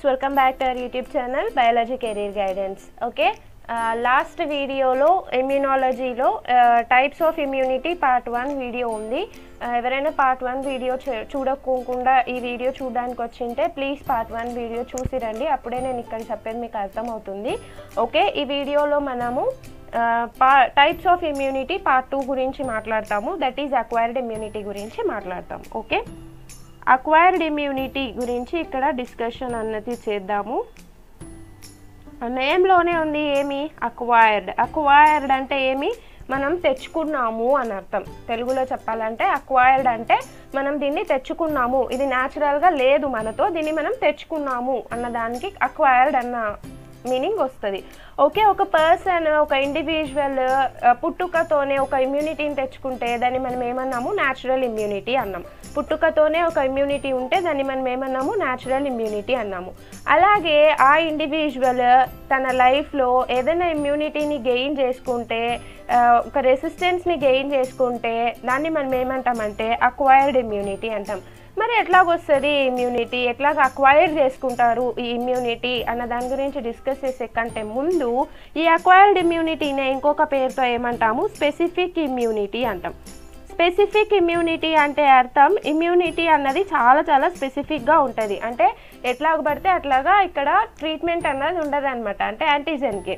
Friends welcome back to our YouTube channel biology career guidance okay last వీడియోలో ఇమ్యూనాలజీలో types of immunity part one video ఉంది ఆ, ఎవరైనా part one video చూడకోకుండా ఈ video చూడడానికి వచ్చింటే ప్లీజ్ పార్ట్ వన్ వీడియో చూసి రండి అప్పుడే నేను ఇక్కడ చెప్పేది మీకు అర్థమవుతుంది ఓకే ఈ వీడియోలో మనము పా types of immunity part two గురించి మాట్లాడతాము దట్ ఈజ్ అక్వైర్డ్ ఇమ్యూనిటీ గురించి మాట్లాడతాము ఓకే అక్వైర్డ్ ఇమ్యూనిటీ గురించి ఇక్కడ డిస్కషన్ అన్నది చేద్దాము నేమ్లోనే ఉంది ఏమి అక్వైర్డ్ అక్వైర్డ్ అంటే ఏమి మనం తెచ్చుకున్నాము అని అర్థం తెలుగులో చెప్పాలంటే అక్వైర్డ్ అంటే మనం దీన్ని తెచ్చుకున్నాము ఇది న్యాచురల్గా లేదు మనతో దీన్ని మనం తెచ్చుకున్నాము అన్న దానికి అక్వైర్డ్ అన్న మీనింగ్ వస్తుంది ఓకే ఒక పర్సన్ ఒక ఇండివిజువల్ పుట్టుకతోనే ఒక ఇమ్యూనిటీని తెచ్చుకుంటే దాన్ని మనం ఏమన్నాము న్యాచురల్ ఇమ్యూనిటీ అన్నాం పుట్టుకతోనే ఒక ఇమ్యూనిటీ ఉంటే దాన్ని మనం ఏమన్నాము న్యాచురల్ ఇమ్యూనిటీ అన్నాము అలాగే ఆ ఇండివిజువల్ తన లైఫ్లో ఏదైనా ఇమ్యూనిటీని గెయిన్ చేసుకుంటే ఆ, ఒక రెసిస్టెన్స్ని గెయిన్ చేసుకుంటే దాన్ని మనం ఏమంటామంటే అక్వైర్డ్ ఇమ్యూనిటీ అంటాం మరి ఎట్లాగొస్తుంది ఇమ్యూనిటీ ఎట్లాగ అక్వైర్ చేసుకుంటారు ఈ ఇమ్యూనిటీ అన్న దాని గురించి డిస్కస్ చేసే కంటే ముందు ఈ అక్వైర్డ్ ఇమ్యూనిటీనే ఇంకొక పేరుతో ఏమంటాము స్పెసిఫిక్ ఇమ్యూనిటీ అంటాం స్పెసిఫిక్ ఇమ్యూనిటీ అంటే అర్థం ఇమ్యూనిటీ అన్నది చాలా చాలా స్పెసిఫిక్గా ఉంటుంది అంటే ఎట్లాగ పడితే అట్లాగా ఇక్కడ ట్రీట్మెంట్ అన్నది ఉండదు అనమాట అంటే యాంటీజెన్కి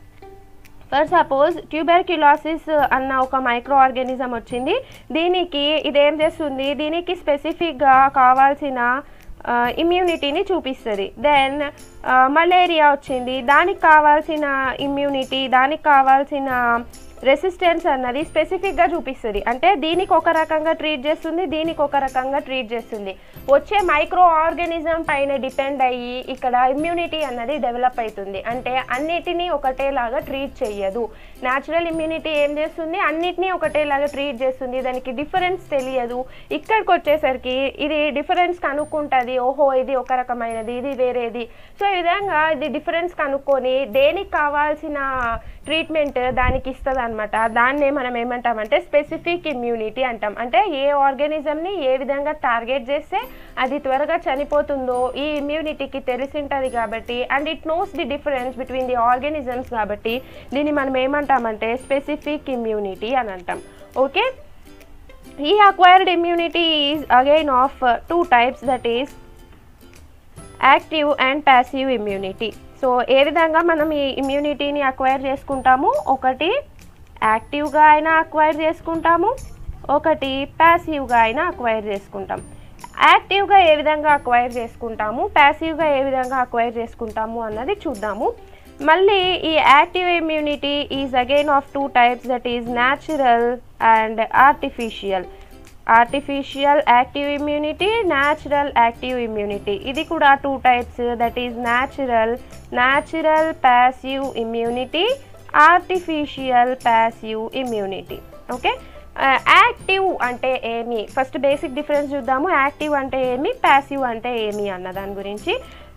ఫర్ సపోజ్ ట్యూబెర్క్యులాసిస్ అన్న ఒక మైక్రో ఆర్గానిజం వచ్చింది దీనికి ఇదేం చేస్తుంది దీనికి స్పెసిఫిక్గా కావాల్సిన ఇమ్యూనిటీని చూపిస్తుంది దెన్ మలేరియా వచ్చింది దానికి కావాల్సిన ఇమ్యూనిటీ దానికి కావాల్సిన రెసిస్టెన్స్ అన్నది స్పెసిఫిక్గా చూపిస్తుంది అంటే దీనికి ఒక రకంగా ట్రీట్ చేస్తుంది దీనికి ఒక రకంగా ట్రీట్ చేస్తుంది వచ్చే మైక్రో ఆర్గానిజం పైన డిపెండ్ అయ్యి ఇక్కడ ఇమ్యూనిటీ అన్నది డెవలప్ అవుతుంది అంటే అన్నిటినీ ఒకటేలాగా ట్రీట్ చెయ్యదు న్యాచురల్ ఇమ్యూనిటీ ఏం చేస్తుంది అన్నిటినీ ఒకటేలాగా ట్రీట్ చేస్తుంది దానికి డిఫరెన్స్ తెలియదు ఇక్కడికి వచ్చేసరికి ఇది డిఫరెన్స్ కనుక్కుంటుంది ఓహో ఇది ఒక రకమైనది ఇది వేరేది సో ఈ విధంగా ఇది డిఫరెన్స్ కనుక్కొని దేనికి కావాల్సిన ట్రీట్మెంట్ దానికి ఇస్తుంది అనమాట దాన్నే మనం ఏమంటామంటే స్పెసిఫిక్ ఇమ్యూనిటీ అంటాం అంటే ఏ ఆర్గానిజంని ఏ విధంగా టార్గెట్ చేస్తే అది త్వరగా చనిపోతుందో ఈ ఇమ్యూనిటీకి తెలిసింటుంది కాబట్టి and it knows the difference between the organisms కాబట్టి దీన్ని మనం ఏమంటామంటే స్పెసిఫిక్ ఇమ్యూనిటీ అని అంటాం ఓకే ఈ acquired immunity is again of two types that is active and passive immunity so ఏ విధంగా మనం ఈ ఇమ్యూనిటీని అక్వైర్ చేసుకుంటాము ఒకటి యాక్టివ్గా అయినా అక్వైర్ చేసుకుంటాము ఒకటి ప్యాసివ్గా అయినా అక్వైర్ చేసుకుంటాం యాక్టివ్గా ఏ విధంగా అక్వైర్ చేసుకుంటాము ప్యాసివ్గా ఏ విధంగా అక్వైర్ చేసుకుంటాము అన్నది చూద్దాము మళ్ళీ ఈ active immunity is again of two types that is natural and artificial artificial active immunity natural active immunity ఇది కూడా two types that is natural natural passive immunity artificial passive immunity okay active అంటే ఏమి first basic difference చూద్దాము active అంటే ఏమి passive అంటే ఏమి అన్న దాని గురించి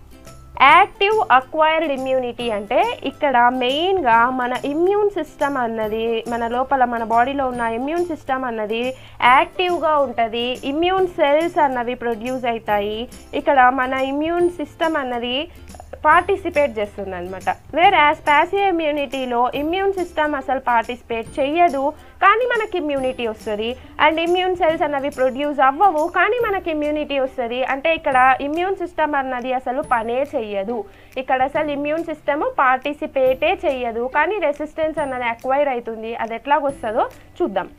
యాక్టివ్ అక్వైర్డ్ ఇమ్యూనిటీ అంటే ఇక్కడ మెయిన్గా మన ఇమ్యూన్ సిస్టమ్ అన్నది మన లోపల మన బాడీలో ఉన్న ఇమ్యూన్ సిస్టమ్ అన్నది యాక్టివ్గా ఉంటుంది ఇమ్యూన్ సెల్స్ అన్నవి ప్రొడ్యూస్ అవుతాయి ఇక్కడ మన ఇమ్యూన్ సిస్టమ్ అన్నది పార్టిసిపేట్ చేస్తుంది అనమాట వేర్ యాజ్ ప్యాసివ్ ఇమ్యూనిటీలో ఇమ్యూన్ సిస్టమ్ అసలు పార్టిసిపేట్ చెయ్యదు కానీ మనకి ఇమ్యూనిటీ వస్తుంది అండ్ ఇమ్యూన్ సెల్స్ అన్నవి ప్రొడ్యూస్ అవ్వవు కానీ మనకి ఇమ్యూనిటీ వస్తుంది అంటే ఇక్కడ ఇమ్యూన్ సిస్టమ్ అన్నది అసలు పనే చెయ్యదు ఇక్కడ అసలు ఇమ్యూన్ సిస్టమ్ పార్టిసిపేటే చెయ్యదు కానీ రెసిస్టెన్స్ అన్నది అక్వైర్ అవుతుంది అది ఎట్లాగొస్తుందో చూద్దాం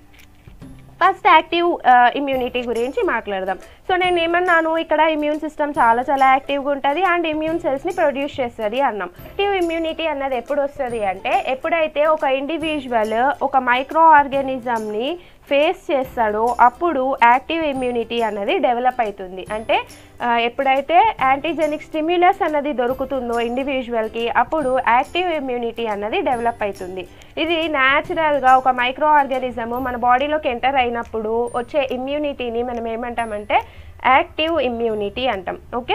ఫస్ట్ యాక్టివ్ ఇమ్యూనిటీ గురించి మాట్లాడదాం సో నేను ఏమన్నాను ఇక్కడ ఇమ్యూన్ సిస్టమ్ చాలా చాలా యాక్టివ్గా ఉంటుంది అండ్ ఇమ్యూన్ సెల్స్ని ప్రొడ్యూస్ చేస్తుంది అన్నాం యాక్టివ్ ఇమ్యూనిటీ అన్నది ఎప్పుడు వస్తుంది అంటే ఎప్పుడైతే ఒక ఇండివిజువల్ ఒక మైక్రో ఆర్గానిజంని ఫేస్ చేస్తాడో అప్పుడు యాక్టివ్ ఇమ్యూనిటీ అన్నది డెవలప్ అవుతుంది అంటే ఆ, ఎప్పుడైతే యాంటీజెనిక్ స్టిమ్యులస్ అన్నది దొరుకుతుందో ఇండివిజువల్కి అప్పుడు యాక్టివ్ ఇమ్యూనిటీ అన్నది డెవలప్ అవుతుంది ఇది న్యాచురల్గా ఒక మైక్రో ఆర్గానిజము మన బాడీలోకి ఎంటర్ అయినప్పుడు వచ్చే ఇమ్యూనిటీని మనం ఏమంటామంటే యాక్టివ్ ఇమ్యూనిటీ అంటాం ఓకే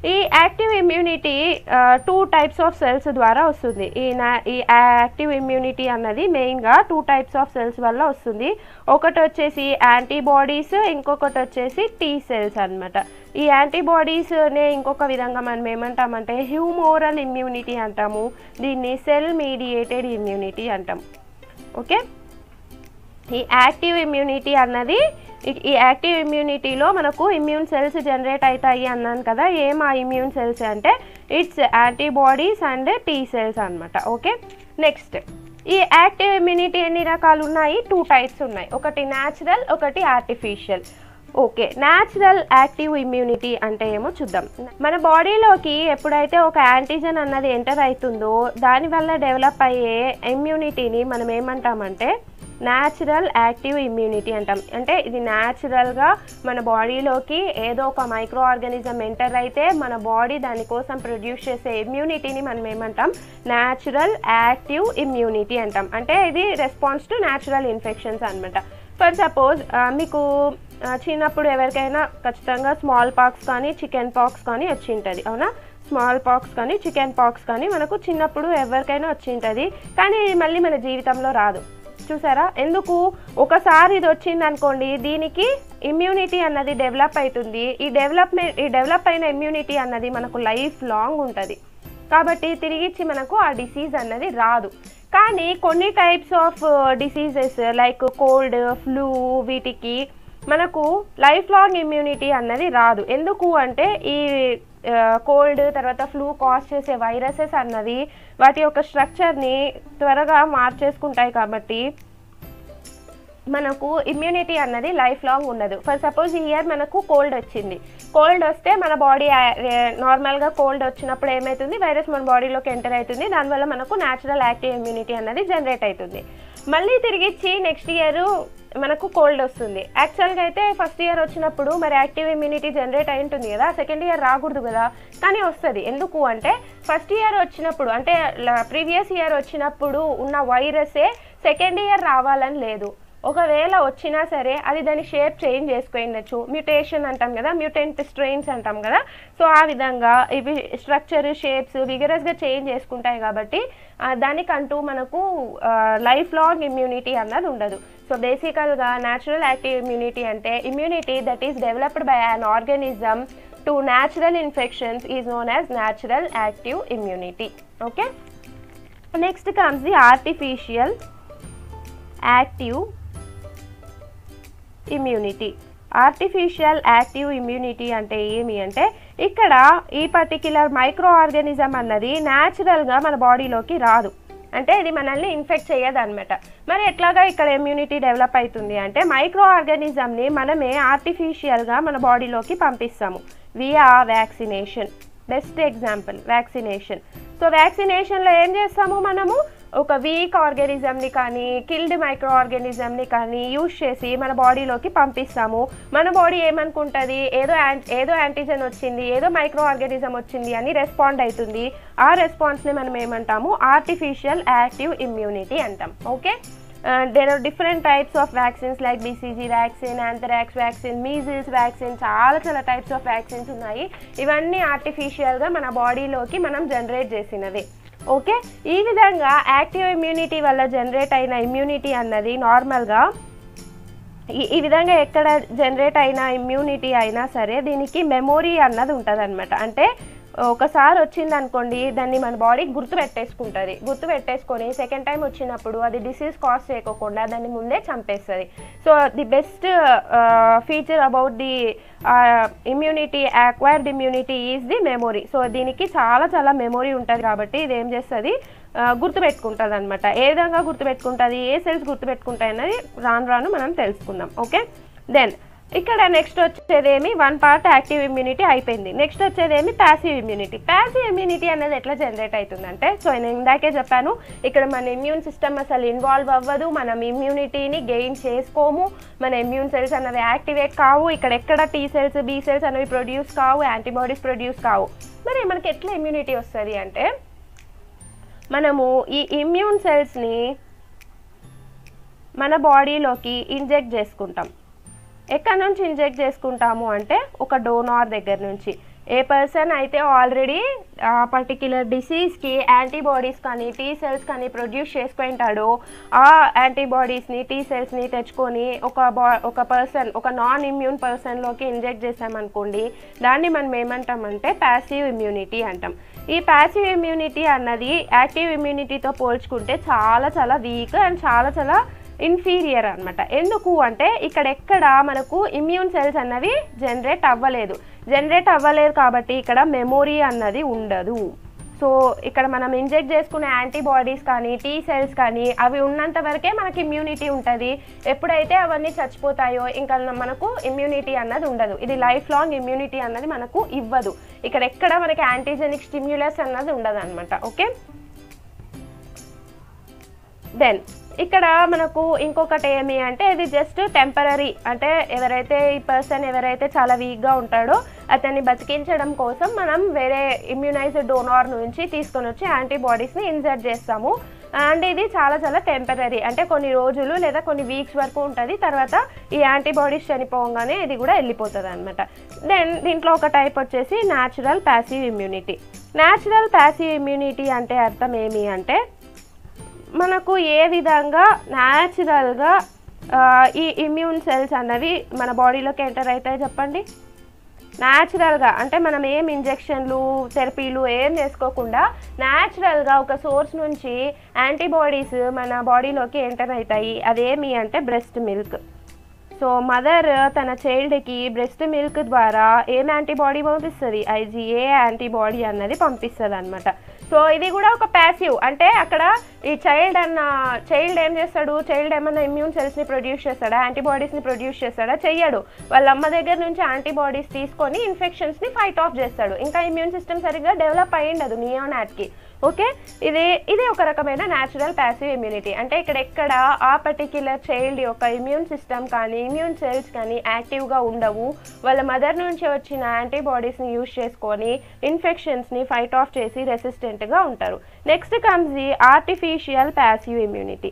ఈ active immunity two types of cells ద్వారా వస్తుంది ఈ నా ఈ యాక్టివ్ ఇమ్యూనిటీ అన్నది మెయిన్గా టూ టైప్స్ ఆఫ్ సెల్స్ వల్ల వస్తుంది ఒకటి వచ్చేసి యాంటీబాడీస్ ఇంకొకటి వచ్చేసి టీ సెల్స్ అన్నమాట ఈ యాంటీబాడీస్నే ఇంకొక విధంగా మనం ఏమంటామంటే హ్యూమోరల్ ఇమ్యూనిటీ అంటాము దీన్ని సెల్ మీడియేటెడ్ ఇమ్యూనిటీ అంటాం ఓకే ఈ యాక్టివ్ ఇమ్యూనిటీ అన్నది ఈ- ఈ యాక్టివ్ ఇమ్యూనిటీలో మనకు ఇమ్యూన్ సెల్స్ జనరేట్ అవుతాయి అన్నాను కదా ఏం ఆ ఇమ్యూన్ సెల్స్ అంటే it's antibodies and T cells అన్నమాట ఓకే నెక్స్ట్ ఈ యాక్టివ్ ఇమ్యూనిటీ ఎన్ని రకాలు ఉన్నాయి టూ టైప్స్ ఉన్నాయి ఒకటి న్యాచురల్ ఒకటి artificial okay natural active immunity అంటే ఏమో చూద్దాం మన బాడీలోకి ఎప్పుడైతే ఒక యాంటీజన్ అన్నది ఎంటర్ అవుతుందో దానివల్ల డెవలప్ అయ్యే ఇమ్యూనిటీని మనం ఏమంటామంటే న్యాచురల్ యాక్టివ్ ఇమ్యూనిటీ అంటాం అంటే ఇది న్యాచురల్గా మన బాడీలోకి ఏదో ఒక మైక్రో ఆర్గానిజం ఎంటర్ అయితే మన బాడీ దానికోసం ప్రొడ్యూస్ చేసే ఇమ్యూనిటీని మనం ఏమంటాం న్యాచురల్ యాక్టివ్ ఇమ్యూనిటీ అంటాం అంటే ఇది రెస్పాన్స్ టు న్యాచురల్ ఇన్ఫెక్షన్స్ అనమాట ఫర్ సపోజ్ మీకు ఆ, చిన్నప్పుడు ఎవరికైనా ఖచ్చితంగా స్మాల్ పాక్స్ కానీ చికెన్ పాక్స్ కానీ వచ్చి ఉంటుంది అవునా స్మాల్ పాక్స్ కానీ చికెన్ పాక్స్ కానీ మనకు చిన్నప్పుడు ఎవరికైనా వచ్చి ఉంటుంది కానీ ఇది మళ్ళీ మన జీవితంలో రాదు చూసారా ఎందుకు ఒకసారి ఇది వచ్చింది అనుకోండి దీనికి ఇమ్యూనిటీ అన్నది డెవలప్ అవుతుంది ఈ డెవలప్మెంట్ ఈ డెవలప్ అయిన ఇమ్యూనిటీ అన్నది మనకు లైఫ్ లాంగ్ ఉంటుంది కాబట్టి తిరిగిచ్చి మనకు ఆ డిసీజ్ అన్నది రాదు కానీ కొన్ని types of diseases like cold flu వీటికి మనకు లైఫ్ లాంగ్ ఇమ్యూనిటీ అన్నది రాదు ఎందుకు అంటే ఈ కోల్డ్ తర్వాత ఫ్లూ కాజ్ చేసే వైరసెస్ అన్నది వాటి యొక్క స్ట్రక్చర్ని త్వరగా మార్చేసుకుంటాయి కాబట్టి మనకు ఇమ్యూనిటీ అన్నది లైఫ్ లాంగ్ ఉండదు ఫర్ సపోజ్ ఈ ఇయర్ మనకు కోల్డ్ వచ్చింది కోల్డ్ వస్తే మన బాడీ నార్మల్గా కోల్డ్ వచ్చినప్పుడు ఏమవుతుంది వైరస్ మన బాడీలోకి ఎంటర్ అవుతుంది దానివల్ల మనకు న్యాచురల్ యాక్టివ్ ఇమ్యూనిటీ అన్నది జనరేట్ అవుతుంది మళ్ళీ తిరిగిచ్చి నెక్స్ట్ ఇయర్ మనకు కోల్డ్ వస్తుంది యాక్చువల్గా అయితే ఫస్ట్ ఇయర్ వచ్చినప్పుడు మరి యాక్టివ్ ఇమ్యూనిటీ జనరేట్ అయి ఉంటుంది కదా సెకండ్ ఇయర్ రాకూడదు కదా కానీ వస్తుంది ఎందుకు అంటే ఫస్ట్ ఇయర్ వచ్చినప్పుడు అంటే ప్రీవియస్ ఇయర్ వచ్చినప్పుడు ఉన్న వైరసే సెకండ్ ఇయర్ రావాలని లేదు ఒకవేళ వచ్చినా సరే అది దాని షేప్ చేంజ్ చేసుకుండొచ్చు మ్యూటేషన్ అంటాం కదా మ్యూటెంట్ స్ట్రెయిన్స్ అంటాం కదా సో ఆ విధంగా ఇవి స్ట్రక్చర్ షేప్స్ విగరస్గా చేంజ్ చేసుకుంటాయి కాబట్టి ఆ, దానికంటూ మనకు లైఫ్ లాంగ్ ఇమ్యూనిటీ అన్నది ఉండదు సో బేసికల్గా న్యాచురల్ యాక్టివ్ ఇమ్యూనిటీ అంటే immunity that is developed by an organism to natural infections is known as natural active immunity okay next comes the artificial active immunity artificial active immunity అంటే ఏమి అంటే ఇక్కడ ఈ particular micro organism అన్నది న్యాచురల్గా మన బాడీలోకి రాదు అంటే ఇది మనల్ని ఇన్ఫెక్ట్ చేయదు అనమాట మరి ఎట్లాగా ఇక్కడ ఇమ్యూనిటీ డెవలప్ అవుతుంది అంటే మైక్రో ఆర్గానిజంని మనమే ఆర్టిఫిషియల్గా మన బాడీలోకి పంపిస్తాము via vaccination best example vaccination so వ్యాక్సినేషన్లో ఏం చేస్తాము మనము ఒక వీక్ ఆర్గానిజంని కానీ కిల్డ్ మైక్రో ఆర్గానిజంని కానీ యూజ్ చేసి మన బాడీలోకి పంపిస్తాము మన బాడీ ఏమనుకుంటుంది ఏదో యాంట్ ఏదో యాంటీజెన్ వచ్చింది ఏదో మైక్రో ఆర్గానిజం వచ్చింది అని రెస్పాండ్ అవుతుంది ఆ రెస్పాన్స్ని మనం ఏమంటాము ఆర్టిఫిషియల్ యాక్టివ్ ఇమ్యూనిటీ అంటాం okay there are different types of vaccines like BCG vaccine anthrax vaccine measles vaccine చాలా చాలా టైప్స్ ఆఫ్ వ్యాక్సిన్స్ ఉన్నాయి ఇవన్నీ ఆర్టిఫిషియల్గా మన బాడీలోకి మనం జనరేట్ చేసినవి ఓకే ఈ విధంగా యాక్టివ్ ఇమ్యూనిటీ వల్ల జనరేట్ అయిన ఇమ్యూనిటీ అన్నది నార్మల్గా ఈ ఈ విధంగా ఎక్కడ జనరేట్ అయిన ఇమ్యూనిటీ అయినా సరే దీనికి మెమొరీ అన్నది ఉంటుంది అంటే ఒకసారి వచ్చింది అనుకోండి దాన్ని మన బాడీ గుర్తు పెట్టేసుకుంటుంది గుర్తు పెట్టేసుకొని సెకండ్ టైం వచ్చినప్పుడు అది డిసీజ్ కాజ్ చేయకోకుండా దాన్ని ముందే చంపేస్తుంది so the best feature about the immunity acquired immunity is the memory so దీనికి చాలా చాలా మెమొరీ ఉంటుంది కాబట్టి ఇది ఏం చేస్తుంది గుర్తుపెట్టుకుంటుంది అనమాట ఏ విధంగా గుర్తుపెట్టుకుంటుంది ఏ సెల్స్ గుర్తుపెట్టుకుంటాయి అన్నది రాను రాను మనం తెలుసుకుందాం ఓకే దెన్ ఇక్కడ నెక్స్ట్ వచ్చేదేమి వన్ పార్ట్ యాక్టివ్ ఇమ్యూనిటీ అయిపోయింది నెక్స్ట్ వచ్చేదేమి ప్యాసివ్ ఇమ్యూనిటీ ప్యాసివ్ ఇమ్యూనిటీ అనేది ఎట్లా జనరేట్ అవుతుందంటే సో నేను ఇందాకే చెప్పాను ఇక్కడ మన ఇమ్యూన్ సిస్టమ్ అసలు ఇన్వాల్వ్ అవ్వదు మనం ఇమ్యూనిటీని గెయిన్ చేసుకోము మన ఇమ్యూన్ సెల్స్ అన్నవి యాక్టివేట్ కావు ఇక్కడ ఎక్కడ టీ సెల్స్ బీ సెల్స్ అనేవి ప్రొడ్యూస్ కావు యాంటీబాడీస్ ప్రొడ్యూస్ కావు మరి మనకి ఎట్లా ఇమ్యూనిటీ వస్తుంది అంటే మనము ఈ ఇమ్యూన్ సెల్స్ని మన బాడీలోకి ఇంజెక్ట్ చేసుకుంటాం ఎక్కడి నుంచి ఇంజెక్ట్ చేసుకుంటాము అంటే ఒక డోనార్ దగ్గర నుంచి ఏ పర్సన్ అయితే ఆల్రెడీ ఆ పర్టిక్యులర్ డిసీజ్కి యాంటీబాడీస్ కానీ టీ సెల్స్ కానీ ప్రొడ్యూస్ చేసుకుంటాడో ఆ యాంటీబాడీస్ని టీ సెల్స్ని తెచ్చుకొని ఒక బా ఒక పర్సన్ ఒక నాన్ ఇమ్యూన్ పర్సన్లోకి ఇంజెక్ట్ చేసామనుకోండి దాన్ని మనం ఏమంటామంటే ప్యాసివ్ ఇమ్యూనిటీ అంటాం ఈ ప్యాసివ్ ఇమ్యూనిటీ అన్నది యాక్టివ్ ఇమ్యూనిటీతో పోల్చుకుంటే చాలా చాలా వీక్ అండ్ చాలా చాలా ఇన్ఫీరియర్ అనమాట ఎందుకు అంటే ఇక్కడ ఎక్కడ మనకు ఇమ్యూన్ సెల్స్ అన్నవి జనరేట్ అవ్వలేదు జనరేట్ అవ్వలేదు కాబట్టి ఇక్కడ మెమొరీ అన్నది ఉండదు సో ఇక్కడ మనం ఇంజెక్ట్ చేసుకునే యాంటీబాడీస్ కానీ టీ సెల్స్ కానీ అవి ఉన్నంత వరకే మనకి ఇమ్యూనిటీ ఉంటుంది ఎప్పుడైతే అవన్నీ చచ్చిపోతాయో ఇంకా మనకు ఇమ్యూనిటీ అన్నది ఉండదు ఇది లైఫ్ లాంగ్ ఇమ్యూనిటీ అన్నది మనకు ఇవ్వదు ఇక్కడ ఎక్కడ మనకి యాంటీజెనిక్ స్టిమ్యులస్ అన్నది ఉండదు అనమాట ఓకే దెన్ ఇక్కడ మనకు ఇంకొకటి ఏమి అంటే ఇది జస్ట్ టెంపరీ అంటే ఎవరైతే ఈ పర్సన్ ఎవరైతే చాలా వీక్గా ఉంటాడో అతన్ని బతికించడం కోసం మనం వేరే ఇమ్యునైజ్డ్ డోనార్ నుంచి తీసుకొని వచ్చి యాంటీబాడీస్ని ఇన్సర్ట్ చేస్తాము అండ్ ఇది చాలా చాలా టెంపరీ అంటే కొన్ని రోజులు లేదా కొన్ని వీక్స్ వరకు ఉంటుంది తర్వాత ఈ యాంటీబాడీస్ చనిపోగానే ఇది కూడా వెళ్ళిపోతుంది అనమాట దెన్ దీంట్లో ఒక టైప్ వచ్చేసి natural passive immunity natural passive immunity అంటే అర్థం ఏమి అంటే మనకు ఏ విధంగా న్యాచురల్గా ఈ ఇమ్యూన్ సెల్స్ అన్నవి మన బాడీలోకి ఎంటర్ అవుతాయి చెప్పండి న్యాచురల్గా అంటే మనం ఏం ఇంజెక్షన్లు థెరపీలు ఏం చేసుకోకుండా న్యాచురల్గా ఒక సోర్స్ నుంచి యాంటీబాడీస్ మన బాడీలోకి ఎంటర్ అవుతాయి అదేమి అంటే బ్రెస్ట్ మిల్క్ సో మదర్ తన చైల్డ్కి బ్రెస్ట్ మిల్క్ ద్వారా ఏం యాంటీబాడీ పంపిస్తుంది ఐజీఏ యాంటీబాడీ అన్నది పంపిస్తుంది అనమాట సో ఇది కూడా ఒక ప్యాసివ్ అంటే అక్కడ ఈ చైల్డ్ అన్న చైల్డ్ ఏం చేస్తాడు చైల్డ్ ఏమన్నా ఇమ్యూన్ సెల్స్ని ప్రొడ్యూస్ చేస్తాడా యాంటీబాడీస్ని ప్రొడ్యూస్ చేస్తాడా చెయ్యడు వాళ్ళ అమ్మ దగ్గర నుంచి యాంటీబాడీస్ తీసుకొని ఇన్ఫెక్షన్స్ని ఫైట్ ఆఫ్ చేస్తాడు ఇంకా ఇమ్యూన్ సిస్టమ్ సరిగ్గా డెవలప్ అయ్యిండదు నియోనాట్కి ఓకే ఇది ఇది ఒక రకమైన న్యాచురల్ ప్యాసివ్ ఇమ్యూనిటీ అంటే ఇక్కడ ఎక్కడ ఆ పర్టిక్యులర్ చైల్డ్ యొక్క ఇమ్యూన్ సిస్టమ్ కానీ ఇమ్యూన్ సెల్స్ కానీ యాక్టివ్గా ఉండవు వాళ్ళ మదర్ నుంచి వచ్చిన యాంటీబాడీస్ని యూజ్ చేసుకొని ఇన్ఫెక్షన్స్ని ఫైట్ ఆఫ్ చేసి రెసిస్టెంట్గా ఉంటారు next comes the artificial passive immunity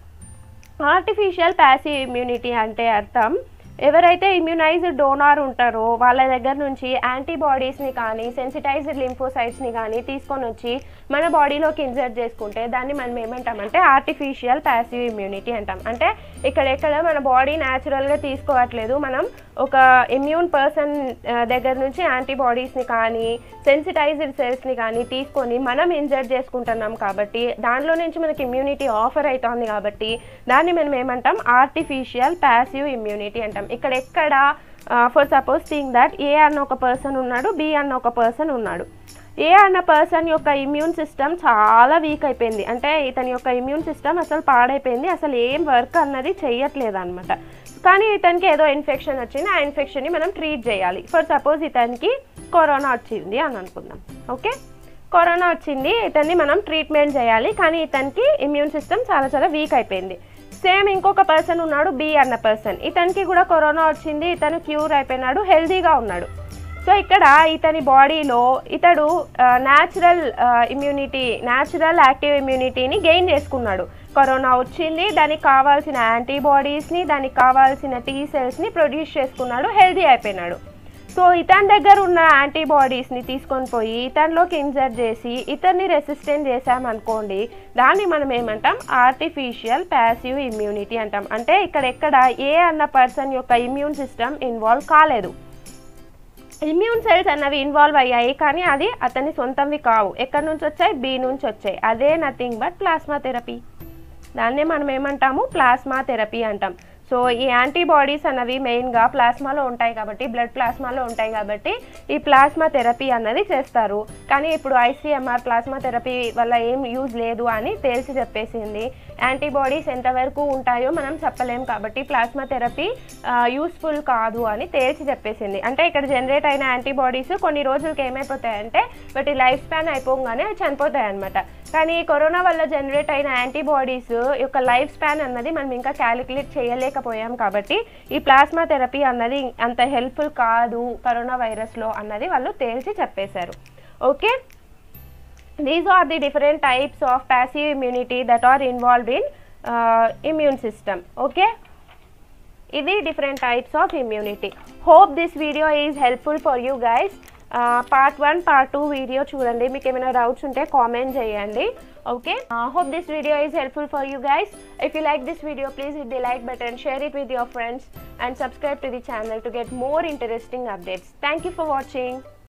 artificial passive immunity అంటే అర్థం ఎవరైతే ఇమ్యునైజ్డ్ డోనార్ ఉంటారో వాళ్ళ దగ్గర నుంచి యాంటీబాడీస్ని కానీ సెన్సిటైజ్డ్ లింఫోసైట్స్ని కానీ తీసుకొని వచ్చి మన బాడీలోకి ఇన్సర్ట్ చేసుకుంటే దాన్ని మనం ఏమంటామంటే ఆర్టిఫిషియల్ ప్యాసివ్ ఇమ్యూనిటీ అంటాం అంటే ఇక్కడ ఎక్కడ మన బాడీ న్యాచురల్గా తీసుకోవట్లేదు మనం ఒక ఇమ్యూన్ పర్సన్ దగ్గర నుంచి యాంటీబాడీస్ని కానీ సెన్సిటైజ్డ్ సెల్స్ని కానీ తీసుకొని మనం ఇన్సర్ట్ చేసుకుంటున్నాం కాబట్టి దానిలో నుంచి మనకి ఇమ్యూనిటీ ఆఫర్ అవుతుంది కాబట్టి దాన్ని మనం ఏమంటాం ఆర్టిఫిషియల్ ప్యాసివ్ ఇమ్యూనిటీ అంటాం ఇక్కడ ఎక్కడ for suppose think that A అన్న ఒక పర్సన్ ఉన్నాడు బి అన్న ఒక పర్సన్ ఉన్నాడు ఏ అన్న పర్సన్ యొక్క ఇమ్యూన్ సిస్టమ్ చాలా వీక్ అయిపోయింది అంటే ఇతని యొక్క ఇమ్యూన్ సిస్టమ్ అసలు పాడైపోయింది అసలు ఏం వర్క్ అన్నది చెయ్యట్లేదు అనమాట కానీ ఇతనికి ఏదో ఇన్ఫెక్షన్ వచ్చింది ఆ ఇన్ఫెక్షన్ని మనం ట్రీట్ చేయాలి ఫర్ సపోజ్ ఇతనికి కరోనా వచ్చింది అని అనుకుందాం ఓకే కరోనా వచ్చింది ఇతన్ని మనం ట్రీట్మెంట్ చేయాలి కానీ ఇతనికి ఇమ్యూన్ సిస్టమ్ చాలా చాలా వీక్ అయిపోయింది సేమ్ ఇంకొక పర్సన్ ఉన్నాడు బి అన్న పర్సన్ ఇతనికి కూడా కరోనా వచ్చింది ఇతను క్యూర్ అయిపోయినాడు హెల్తీగా ఉన్నాడు సో ఇక్కడ ఇతని బాడీలో ఇతడు న్యాచురల్ ఇమ్యూనిటీ న్యాచురల్ యాక్టివ్ ఇమ్యూనిటీని గెయిన్ చేసుకున్నాడు కరోనా వచ్చింది దానికి కావాల్సిన యాంటీబాడీస్ని దానికి కావాల్సిన టీ సెల్స్ని ప్రొడ్యూస్ చేసుకున్నాడు హెల్తీ అయిపోయినాడు సో ఇతని దగ్గర ఉన్న యాంటీబాడీస్ని తీసుకొని పోయి ఇతనిలోకి ఇన్సర్ట్ చేసి ఇతన్ని రెసిస్టెంట్ చేసామనుకోండి దాన్ని మనం ఏమంటాం ఆర్టిఫిషియల్ ప్యాసివ్ ఇమ్యూనిటీ అంటాం అంటే ఇక్కడ ఎక్కడ ఏ అన్న పర్సన్ యొక్క ఇమ్యూన్ సిస్టమ్ ఇన్వాల్వ్ కాలేదు ఇమ్యూన్ సెల్స్ అన్నవి ఇన్వాల్వ్ అయ్యాయి కానీ అది అతని సొంతంవి కావు ఎక్కడి నుంచి వచ్చాయి బి నుంచి వచ్చాయి అదే నథింగ్ బట్ ప్లాస్మా థెరపీ దాన్నే మనం ఏమంటాము ప్లాస్మా థెరపీ అంటాం సో ఈ యాంటీబాడీస్ అన్నవి మెయిన్గా ప్లాస్మాలో ఉంటాయి కాబట్టి బ్లడ్ ప్లాస్మాలో ఉంటాయి కాబట్టి ఈ ప్లాస్మా థెరపీ అన్నది చేస్తారు కానీ ఇప్పుడు ఐసీఎంఆర్ ప్లాస్మా థెరపీ వల్ల ఏం యూజ్ లేదు అని తేల్చి చెప్పేసింది యాంటీబాడీస్ ఎంతవరకు ఉంటాయో మనం చెప్పలేం కాబట్టి ప్లాస్మా థెరపీ యూస్ఫుల్ కాదు అని తేల్చి చెప్పేసింది అంటే ఇక్కడ జనరేట్ అయిన యాంటీబాడీస్ కొన్ని రోజులకి ఏమైపోతాయంటే వాటి లైఫ్ స్పాన్ అయిపోగానే అవి చనిపోతాయి అనమాట కానీ కరోనా వల్ల జనరేట్ అయిన యాంటీబాడీస్ యొక్క లైఫ్ స్పాన్ అన్నది మనం ఇంకా క్యాలిక్యులేట్ చేయలేకపోయాం కాబట్టి ఈ ప్లాస్మా థెరపీ అన్నది అంత హెల్ప్ఫుల్ కాదు కరోనా వైరస్లో అన్నది వాళ్ళు తేల్చి చెప్పేశారు okay these are the different types of passive immunity that are involved in uh, immune system okay ఇది different types of immunity hope this video is helpful for you guys part one part two video చూడండి మీకు ఏమైనా doubts ఉంటే comment చేయండి okay hope this video is helpful for you guys if you like this video please hit the like button share it with your friends and subscribe to the channel to get more interesting updates. Thank you for watching.